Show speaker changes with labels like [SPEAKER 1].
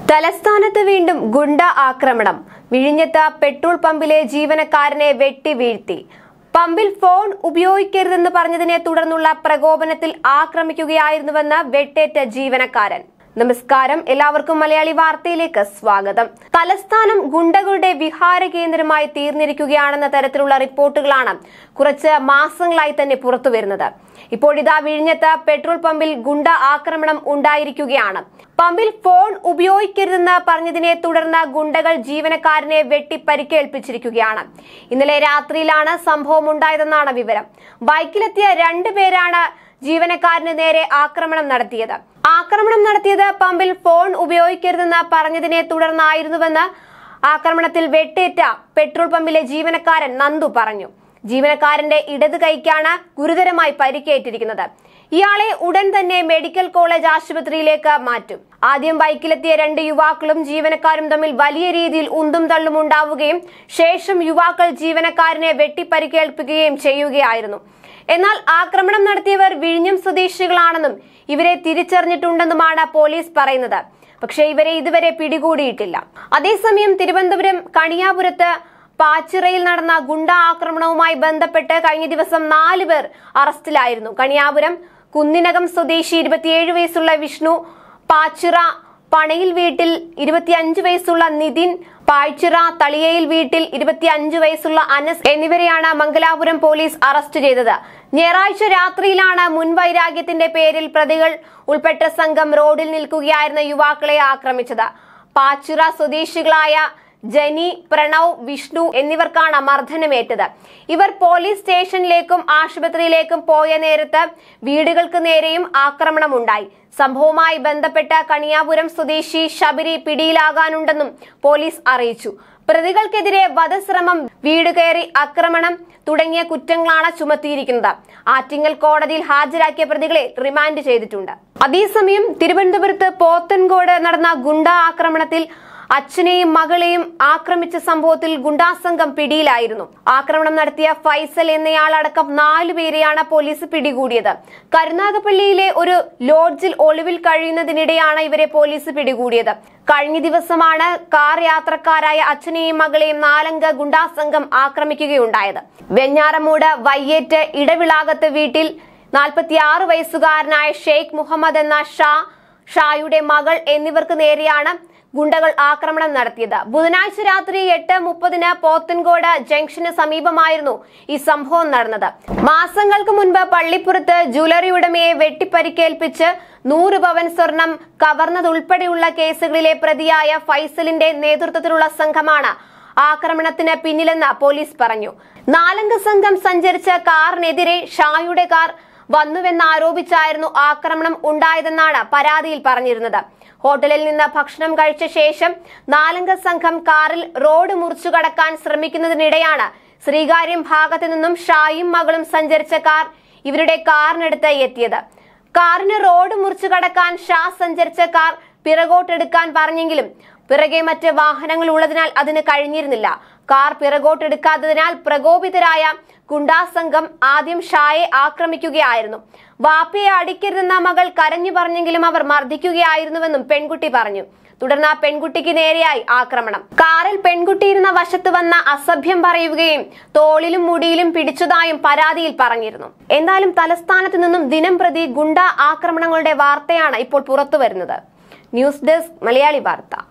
[SPEAKER 1] തലസ്ഥാനത്ത് വീണ്ടും ഗുണ്ട ആക്രമണം വിഴിഞ്ഞത്ത് പെട്രോൾ പമ്പിലെ ജീവനക്കാരനെ വെട്ടി വീഴ്ത്തി പമ്പിൽ ഫോൺ ഉപയോഗിക്കരുതെന്ന് പറഞ്ഞതിനെ തുടർന്നുള്ള പ്രകോപനത്തിൽ ആക്രമിക്കുകയായിരുന്നുവെന്ന് വെട്ടേറ്റ ജീവനക്കാരൻ നമസ്കാരം എല്ലാവർക്കും മലയാളി വാർത്തയിലേക്ക് സ്വാഗതം തലസ്ഥാനം ഗുണ്ടകളുടെ വിഹാര കേന്ദ്രമായി തീർന്നിരിക്കുകയാണെന്ന തരത്തിലുള്ള റിപ്പോർട്ടുകളാണ് കുറച്ച് മാസങ്ങളായി തന്നെ പുറത്തുവരുന്നത് ഇപ്പോൾ ഇതാ വിഴിഞ്ഞത്ത് പെട്രോൾ പമ്പിൽ ഗുണ്ട ആക്രമണം ഉണ്ടായിരിക്കുകയാണ് പമ്പിൽ ഫോൺ ഉപയോഗിക്കരുതെന്ന് പറഞ്ഞതിനെ തുടർന്ന് ഗുണ്ടകൾ ജീവനക്കാരനെ വെട്ടി പരിക്കേൽപ്പിച്ചിരിക്കുകയാണ് ഇന്നലെ രാത്രിയിലാണ് സംഭവം ഉണ്ടായതെന്നാണ് വിവരം ബൈക്കിലെത്തിയ രണ്ടുപേരാണ് ജീവനക്കാരന് നേരെ ആക്രമണം നടത്തിയത് ആക്രമണം നടത്തിയത് പമ്പിൽ ഫോൺ ഉപയോഗിക്കരുതെന്ന് പറഞ്ഞതിനെ തുടർന്നായിരുന്നുവെന്ന് ആക്രമണത്തിൽ വെട്ടേറ്റ പെട്രോൾ പമ്പിലെ ജീവനക്കാരൻ നന്ദു പറഞ്ഞു ജീവനക്കാരന്റെ ഇടത് കൈക്കാണ് ഗുരുതരമായി പരിക്കേറ്റിരിക്കുന്നത് ഇയാളെ ഉടൻ തന്നെ മെഡിക്കൽ കോളേജ് ആശുപത്രിയിലേക്ക് മാറ്റും ആദ്യം ബൈക്കിലെത്തിയ രണ്ട് യുവാക്കളും ജീവനക്കാരും തമ്മിൽ വലിയ രീതിയിൽ ഉന്തും തള്ളും ഉണ്ടാവുകയും ശേഷം യുവാക്കൾ ജീവനക്കാരനെ വെട്ടിപ്പരിക്കേൽപ്പിക്കുകയും ചെയ്യുകയായിരുന്നു എന്നാൽ ആക്രമണം നടത്തിയവർ വിഴിഞ്ഞം സ്വദേശികളാണെന്നും ഇവരെ തിരിച്ചറിഞ്ഞിട്ടുണ്ടെന്നുമാണ് പോലീസ് പറയുന്നത് പക്ഷേ ഇവരെ ഇതുവരെ പിടികൂടിയിട്ടില്ല അതേസമയം തിരുവനന്തപുരം കണിയാപുരത്ത് പാച്ചിറയിൽ നടന്ന ഗുണ്ട ആക്രമണവുമായി ബന്ധപ്പെട്ട് കഴിഞ്ഞ ദിവസം നാല് പേർ അറസ്റ്റിലായിരുന്നു കണിയാപുരം കുന്നിനകം സ്വദേശി ഇരുപത്തിയേഴ് വയസ്സുള്ള വിഷ്ണു പാച്ചിറ പണയിൽ വീട്ടിൽ ഇരുപത്തിയഞ്ച് വയസ്സുള്ള നിതിൻ പാഴ്ച്ചിറ തളിയയിൽ വീട്ടിൽ ഇരുപത്തിയഞ്ച് വയസ്സുള്ള അനസ് എന്നിവരെയാണ് മംഗലാപുരം പോലീസ് അറസ്റ്റ് ചെയ്തത് ഞായറാഴ്ച രാത്രിയിലാണ് മുൻവൈരാഗ്യത്തിന്റെ പേരിൽ പ്രതികൾ ഉൾപ്പെട്ട സംഘം റോഡിൽ നിൽക്കുകയായിരുന്ന യുവാക്കളെ ആക്രമിച്ചത് പാച്ചിറ സ്വദേശികളായ ജനി പ്രണവ് വിഷ്ണു എന്നിവർക്കാണ് മർദ്ദനമേറ്റത് ഇവർ പോലീസ് സ്റ്റേഷനിലേക്കും ആശുപത്രിയിലേക്കും പോയ നേരത്ത് വീടുകൾക്ക് നേരെയും ആക്രമണമുണ്ടായി സംഭവവുമായി ബന്ധപ്പെട്ട കണിയാപുരം സ്വദേശി ശബരി പിടിയിലാകാനുണ്ടെന്നും പോലീസ് അറിയിച്ചു പ്രതികൾക്കെതിരെ വധശ്രമം വീട് കയറി ആക്രമണം തുടങ്ങിയ കുറ്റങ്ങളാണ് ചുമത്തിയിരിക്കുന്നത് ആറ്റിങ്ങൽ കോടതിയിൽ ഹാജരാക്കിയ പ്രതികളെ റിമാൻഡ് ചെയ്തിട്ടുണ്ട് അതേസമയം തിരുവനന്തപുരത്ത് പോത്തൻകോട് നടന്ന ഗുണ്ട ആക്രമണത്തിൽ അച്ഛനെയും മകളെയും ആക്രമിച്ച സംഭവത്തിൽ ഗുണ്ടാസംഘം പിടിയിലായിരുന്നു ആക്രമണം നടത്തിയ ഫൈസൽ എന്നയാളടക്കം നാലു പേരെയാണ് പോലീസ് പിടികൂടിയത് കരുനാഗപ്പള്ളിയിലെ ഒരു ലോഡ്ജിൽ ഒളിവിൽ കഴിയുന്നതിനിടെയാണ് ഇവരെ പോലീസ് പിടികൂടിയത് കഴിഞ്ഞ ദിവസമാണ് കാർ യാത്രക്കാരായ അച്ഛനെയും മകളെയും നാലംഗ ഗുണ്ടാസംഘം ആക്രമിക്കുകയുണ്ടായത് വെഞ്ഞാറമൂട് വയ്യേറ്റ് ഇടവിളാകത്ത് വീട്ടിൽ നാൽപ്പത്തിയാറ് വയസ്സുകാരനായ ഷെയ്ഖ് മുഹമ്മദ് എന്ന ഷാ ഷായുടെ മകൾ എന്നിവർക്ക് നേരെയാണ് ഗുണ്ടകൾ ആക്രമണം നടത്തിയത് ബുധനാഴ്ച രാത്രി എട്ട് മുപ്പതിന് പോത്തൻകോട് ജംഗ്ഷന് സമീപമായിരുന്നു ഈ സംഭവം നടന്നത് മാസങ്ങൾക്ക് മുൻപ് പള്ളിപ്പുറത്ത് ജ്വല്ലറി ഉടമയെ വെട്ടിപ്പരിക്കേൽപ്പിച്ച് നൂറ് പവൻ സ്വർണം കവർന്നതുൾപ്പെടെയുള്ള കേസുകളിലെ പ്രതിയായ ഫൈസലിന്റെ നേതൃത്വത്തിലുള്ള സംഘമാണ് ആക്രമണത്തിന് പിന്നിലെന്ന് പോലീസ് പറഞ്ഞു നാലംഗ സംഘം സഞ്ചരിച്ച കാറിനെതിരെ ഷായുടെ കാർ വന്നുവെന്നാരോപിച്ചായിരുന്നു ആക്രമണം ഉണ്ടായതെന്നാണ് പരാതിയിൽ പറഞ്ഞിരുന്നത് ഹോട്ടലിൽ നിന്ന് ഭക്ഷണം കഴിച്ച ശേഷം നാലംഗ സംഘം കാറിൽ റോഡ് മുറിച്ചു കടക്കാൻ ശ്രമിക്കുന്നതിനിടെയാണ് ശ്രീകാര്യം ഭാഗത്തു നിന്നും ഷായും മകളും സഞ്ചരിച്ച കാർ ഇവരുടെ കാറിനടുത്ത് എത്തിയത് കാറിന് റോഡ് മുറിച്ചു കടക്കാൻ ഷാ സഞ്ചരിച്ച കാർ പിറകോട്ടെടുക്കാൻ പറഞ്ഞെങ്കിലും പിറകെ മറ്റ് വാഹനങ്ങൾ ഉള്ളതിനാൽ അതിന് കഴിഞ്ഞിരുന്നില്ല കാർ പിറകോട്ടെടുക്കാത്തതിനാൽ പ്രകോപിതരായ ഗുണ്ടാസംഘം ആദ്യം ഷായെ ആക്രമിക്കുകയായിരുന്നു വാപ്പയെ അടിക്കരുതെന്ന മകൾ കരഞ്ഞു പറഞ്ഞെങ്കിലും അവർ മർദ്ദിക്കുകയായിരുന്നുവെന്നും പെൺകുട്ടി പറഞ്ഞു തുടർന്ന് ആ പെൺകുട്ടിക്ക് നേരെയായി ആക്രമണം കാറിൽ പെൺകുട്ടി ഇരുന്ന വശത്ത് വന്ന അസഭ്യം പറയുകയും തോളിലും മുടിയിലും പിടിച്ചതായും പരാതിയിൽ പറഞ്ഞിരുന്നു എന്തായാലും തലസ്ഥാനത്ത് നിന്നും ദിനം പ്രതി ഗുണ്ട ആക്രമണങ്ങളുടെ വാർത്തയാണ് ഇപ്പോൾ പുറത്തുവരുന്നത് ന്യൂസ് ഡെസ്ക് മലയാളി വാർത്ത